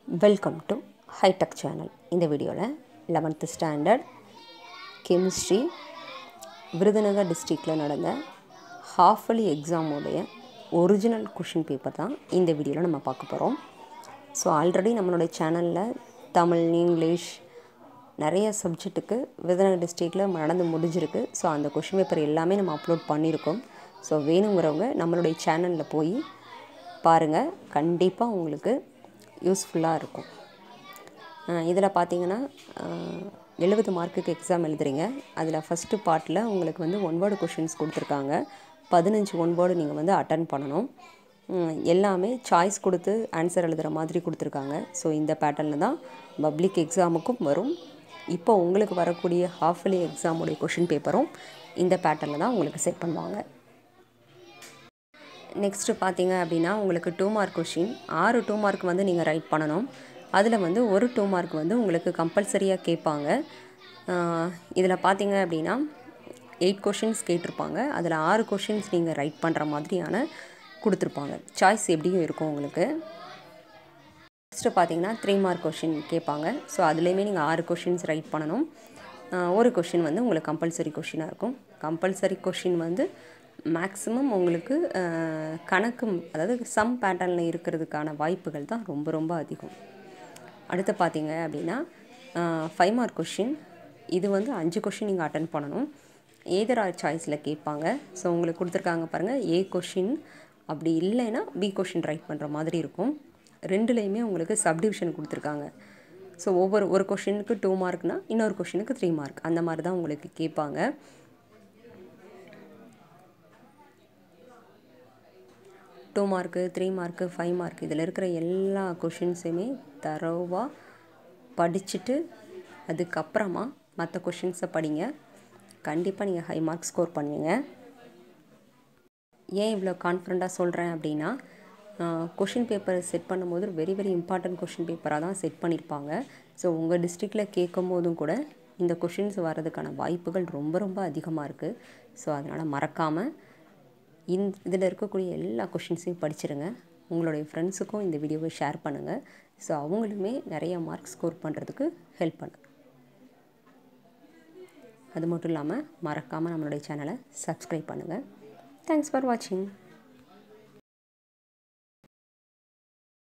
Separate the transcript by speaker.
Speaker 1: welcome to hitech channel இந்த வீடியோவில் eleventh standard chemistry Virudhunagar டிஸ்ட்ரிக்டில் நடந்த ஹாஃபலி எக்ஸாமோடைய ஒரிஜினல் கொஷின் பேப்பர் தான் இந்த வீடியோவில் நம்ம பார்க்க போகிறோம் ஸோ ஆல்ரெடி நம்மளுடைய சேனலில் தமிழ் இங்கிலீஷ் நிறைய சப்ஜெக்ட்டுக்கு விருதுநகர் டிஸ்ட்ரிக்டில் நடந்து முடிஞ்சிருக்கு ஸோ அந்த கொஷின் பேப்பர் எல்லாமே நம்ம அப்லோட் பண்ணியிருக்கோம் ஸோ வேணுங்கிறவங்க நம்மளுடைய சேனலில் போய் பாருங்கள் கண்டிப்பாக உங்களுக்கு யூஸ்ஃபுல்லாக இருக்கும் இதில் பார்த்தீங்கன்னா எழுபது மார்க்குக்கு எக்ஸாம் எழுதுறீங்க அதில் ஃபஸ்ட்டு பார்ட்டில் உங்களுக்கு வந்து ஒன் வேர்டு கொஷின்ஸ் கொடுத்துருக்காங்க பதினஞ்சு ஒன் வேர்டு நீங்கள் வந்து அட்டன் பண்ணணும் எல்லாமே சாய்ஸ் கொடுத்து ஆன்சர் எழுதுகிற மாதிரி கொடுத்துருக்காங்க ஸோ இந்த பேட்டர்னில் தான் பப்ளிக் எக்ஸாமுக்கும் வரும் இப்போ உங்களுக்கு வரக்கூடிய ஹாஃப்லி எக்ஸாமுடைய கொஷின் பேப்பரும் இந்த பேட்டர்னில் தான் உங்களுக்கு செட் பண்ணுவாங்க நெக்ஸ்ட்டு பார்த்தீங்க அப்படின்னா உங்களுக்கு டூ மார்க் கொஷின் ஆறு டூ மார்க் வந்து நீங்கள் ரைட் பண்ணணும் அதில் வந்து ஒரு டூ மார்க் வந்து உங்களுக்கு கம்பல்சரியாக கேட்பாங்க இதில் பார்த்தீங்க அப்படின்னா எயிட் கொஷின்ஸ் கேட்டிருப்பாங்க அதில் ஆறு கொஷின்ஸ் நீங்கள் ரைட் பண்ணுற மாதிரியான கொடுத்துருப்பாங்க சாய்ஸ் எப்படியும் இருக்கும் உங்களுக்கு நெக்ஸ்ட்டு பார்த்தீங்கன்னா த்ரீ மார்க் கொஷின் கேட்பாங்க ஸோ அதுலேயுமே நீங்கள் ஆறு கொஷின்ஸ் ரைட் பண்ணணும் ஒரு கொஷின் வந்து உங்களுக்கு கம்பல்சரி கொஷினாக இருக்கும் கம்பல்சரி கொஷின் வந்து மேக்ஸிமம் உங்களுக்கு கணக்கு அதாவது சம் பேட்டர்னில் இருக்கிறதுக்கான வாய்ப்புகள் தான் ரொம்ப ரொம்ப அதிகம் அடுத்து பார்த்தீங்க அப்படின்னா ஃபைவ் மார்க் கொஷின் இது வந்து அஞ்சு கொஷின் நீங்கள் அட்டன் பண்ணணும் ஏதர் ஆர் சாய்ஸில் கேட்பாங்க ஸோ உங்களுக்கு கொடுத்துருக்காங்க பாருங்கள் ஏ கொஷின் அப்படி இல்லைன்னா பி கொஷின் ரைட் பண்ணுற மாதிரி இருக்கும் ரெண்டுலேயுமே உங்களுக்கு சப்டிவிஷன் கொடுத்துருக்காங்க ஸோ ஒவ்வொரு ஒரு கொஷினுக்கு டூ மார்க்னால் இன்னொரு கொஷினுக்கு த்ரீ மார்க் அந்த மாதிரி தான் உங்களுக்கு கேட்பாங்க two mark three mark five mark இதில் இருக்கிற எல்லா கொஷின்ஸுமே தரோவாக படிச்சுட்டு அதுக்கப்புறமா மற்ற கொஷின்ஸை படிங்க கண்டிப்பாக நீங்கள் ஹை மார்க் ஸ்கோர் பண்ணுவீங்க ஏன் இவ்வளோ கான்ஃபிடண்ட்டாக சொல்கிறேன் அப்படின்னா கொஷின் பேப்பரை செட் பண்ணும்போது வெரி வெரி இம்பார்ட்டன்ட் கொஷின் பேப்பராக தான் செட் பண்ணியிருப்பாங்க ஸோ உங்கள் டிஸ்ட்ரிக்டில் கேட்கும் போதும் கூட இந்த கொஷின்ஸ் வர்றதுக்கான வாய்ப்புகள் ரொம்ப ரொம்ப அதிகமாக இருக்குது ஸோ அதனால் மறக்காமல் இந் இதில் இருக்கக்கூடிய எல்லா கொஷின்ஸையும் படிச்சிருங்க உங்களுடைய ஃப்ரெண்ட்ஸுக்கும் இந்த வீடியோவை ஷேர் பண்ணுங்கள் ஸோ அவங்களுமே நிறைய மார்க் ஸ்கோர் பண்ணுறதுக்கு ஹெல்ப் பண்ணுங்க அது மட்டும் இல்லாமல் மறக்காமல் நம்மளுடைய சேனலை சப்ஸ்கிரைப் பண்ணுங்கள் தேங்க்ஸ் ஃபார் வாட்சிங்